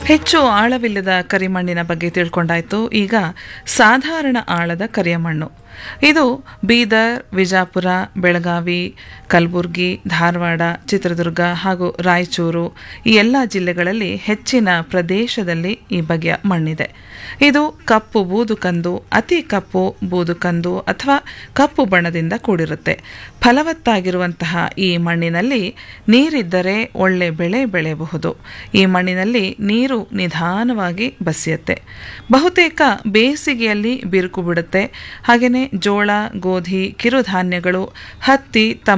ಹೆಚ್ಚು ಆಳವಿಲ್ಲದ ಕರಿಮಣ್ಣಿನ ಬಗ್ಗೆ ತಿಳ್ಕೊಂಡಾಯ್ತು ಈಗ ಸಾಧಾರಣ ಆಳದ ಕರಿಯ ಮಣ್ಣು ಇದು ಬೀದರ್ ವಿಜಾಪುರ ಬೆಳಗಾವಿ ಕಲಬುರಗಿ ಧಾರವಾಡ ಚಿತ್ರದುರ್ಗ ಹಾಗೂ ರಾಯಚೂರು ಈ ಎಲ್ಲ ಜಿಲ್ಲೆಗಳಲ್ಲಿ ಹೆಚ್ಚಿನ ಪ್ರದೇಶದಲ್ಲಿ ಈ ಬಗೆಯ ಮಣ್ಣಿದೆ ಇದು ಕಪ್ಪು ಬೂದುಕಂದು ಅತಿ ಕಪ್ಪು ಬೂದುಕಂದು ಅಥವಾ ಕಪ್ಪು ಬಣ್ಣದಿಂದ ಕೂಡಿರುತ್ತೆ ಫಲವತ್ತಾಗಿರುವಂತಹ ಈ ಮಣ್ಣಿನಲ್ಲಿ ನೀರಿದ್ದರೆ ಒಳ್ಳೆ ಬೆಳೆ ಬೆಳೆಯಬಹುದು ಈ ಮಣ್ಣಿನಲ್ಲಿ ನೀರು ನಿಧಾನವಾಗಿ ಬಸಿಯುತ್ತೆ ಬಹುತೇಕ ಬೇಸಿಗೆಯಲ್ಲಿ ಬಿರುಕು ಬಿಡುತ್ತೆ ಹಾಗೆಯೇ ಜೋಳ ಗೋಧಿ ಕಿರುಧಾನ್ಯಗಳು ಹತ್ತಿ